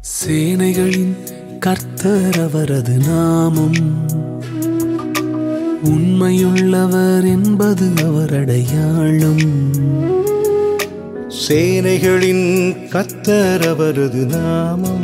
சேனைகளின் கர்த்தர் அவரது நாமம் உண்மையுள்ளவர் என்பது அவர் அடையாளம் சேனைகளின் கத்தர் அவரது நாமம்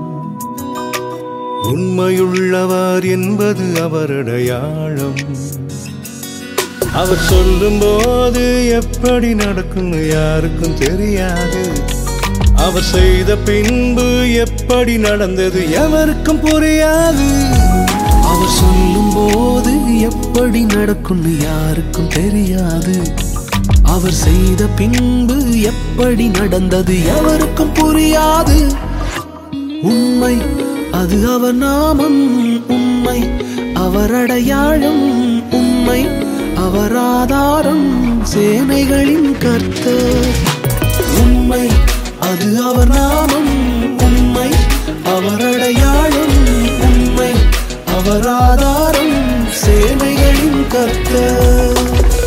உண்மையுள்ளவர் என்பது அவர் அடையாளம் அவர் சொல்லும்போது எப்படி நடக்கும்னு யாருக்கும் தெரியாது அவர் செய்த பின்பு எப்படி நடந்தது எவருக்கும் புரியாது அவர் சொல்லும் போது எப்படி நடக்கும்னு யாருக்கும் தெரியாது அவர் செய்த பின்பு எப்படி நடந்தது எவருக்கும் புரியாது உண்மை அது அவர் நாமம் உண்மை அவர் அடையாளம் உண்மை அவர் ஆதாரம் சேனைகளின் கர்த்தர் உண்மை அது அவர் நாமம் உண்மை அவர் அடையாளம் உண்மை அவர் ஆதாரம் சேனைகளின் கர்த்தர்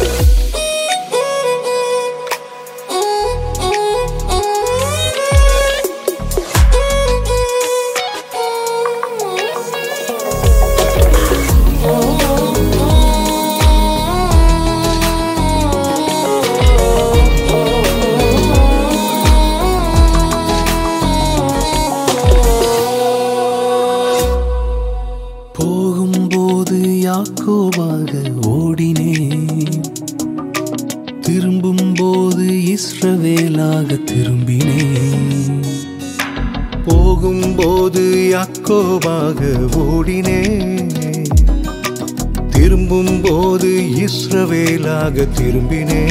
போகும்போது யாக்கோவாக ஓடினேன் திரும்பும்போது இஸ்ரவேலாக திரும்பினேன் போகும்போது யாக்கோபாக ஓடினே திரும்பும்போது இஸ்ரவேலாக திரும்பினே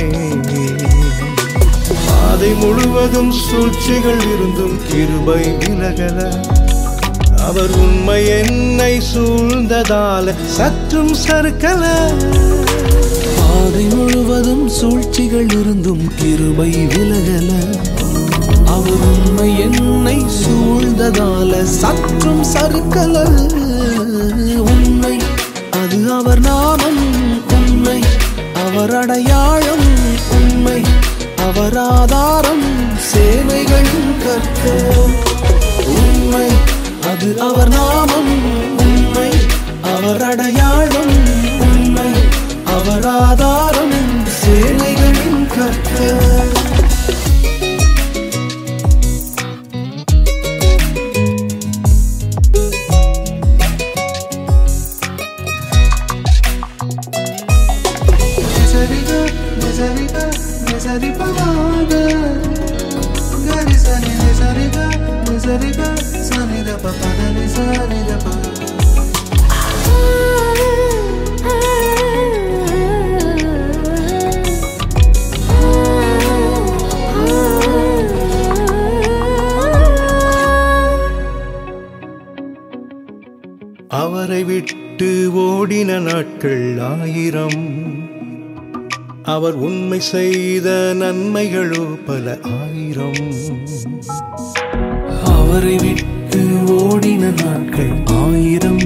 பாதை முழுவதும் சூழ்ச்சிகள் இருந்தும் கிருபை விலகல அவர் உண்மை என்னை சூழ்ந்ததால சற்றும் சறுக்கல பாதை முழுவதும் சூழ்ச்சிகள் இருந்தும் கிருபை விலகல அவர் உண்மை என்னை சூழ்ந்ததால சற்றும் சறுக்கல உண்மை அது அவர் நாமம் உண்மை அவர் அடையாளம் உண்மை அவர் ஆதாரம் சேவைகளின் கர்த்தர் உண்மை அது அவர் நாமம் உண்மை அவர் அடையாளம் உண்மை அவர் ஆதாரம் சேனைகளின் கர்த்தர் Nisariga, nisariga, nisaripamaga. Gari sani nisariga, nisariga, sani da pa pa da ni sani da pa. அவரை விட்டு ஓடின நாட்கள் ஆயிரம் அவர் உண்மை செய்த நன்மைகளோ பல ஆயிரம் அவரை விட்டு ஓடின நாட்கள் ஆயிரம்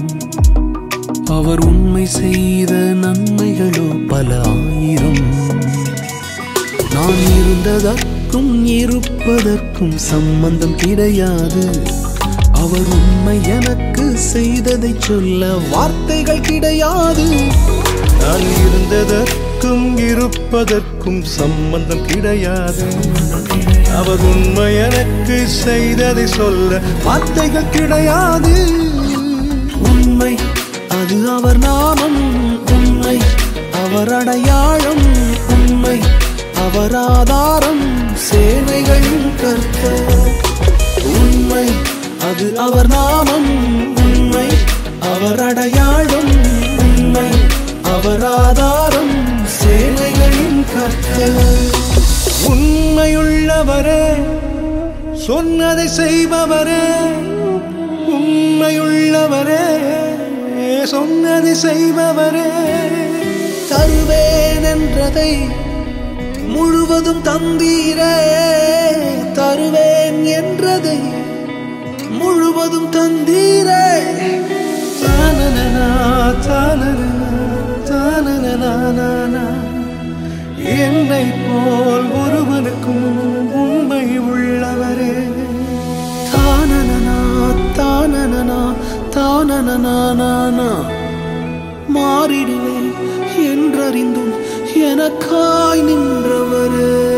அவர் உண்மை செய்த நன்மைகளோ பல ஆயிரம் நான் இருந்ததற்கும் இருப்பதற்கும் சம்பந்தம் கிடையாது அவர் உண்மை எனக்கு செய்ததை சொல்ல வார்த்தைகள் கிடையாது நான் இருந்ததற்கும் இருப்பதற்கும் சம்பந்தம் கிடையாது அவர் உண்மை எனக்கு செய்ததை சொல்ல வார்த்தைகள் கிடையாது உண்மை அது அவர் நாமம் உண்மை அவர் அடையாளம் உண்மை அவர் ஆதாரம் சேவைகளின் கர்த்தர் உண்மை அது அவர் நாமம் உண்மை அவர் அடையாளம் உண்மை அவர் ஆதாரம் சேவைகளின் கர்த்தர் உண்மையுள்ளவரே சொன்னதை செய்பவரே உண்மையுள்ளவரே சொன்னதை செய்பவரே தருவேன் என்றதை முழுவதும் தந்தீரே தருவேன் என்றதை முழுவதும் தந்தீரே தானனனா, தானனனா, தானனனானா. என்னை போல் ஒருவனுக்கும் உண்மை உள்ளவரே தானன தானன மாறிடுவேன் என்றறிந்தும் எனக்காய் நின்றவரே